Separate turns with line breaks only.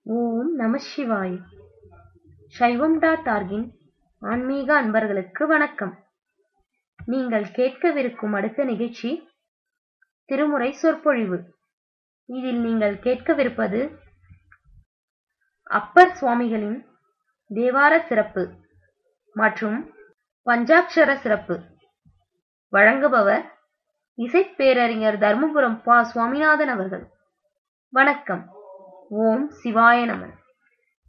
ஓம் நம சிவாய் சைவம் டாட் ஆர்கின் ஆன்மீக அன்பர்களுக்கு வணக்கம் நீங்கள் கேட்கவிருக்கும் அடுத்த நிகழ்ச்சி திருமுறை சொற்பொழிவு இதில் நீங்கள் கேட்கவிருப்பது அப்பர் சுவாமிகளின் தேவார சிறப்பு மற்றும் பஞ்சாட்சர சிறப்பு வழங்குபவர் இசைப்பேரறிஞர் தர்மபுரம் பா சுவாமிநாதன் அவர்கள் வணக்கம் ஓம் சிவாய நம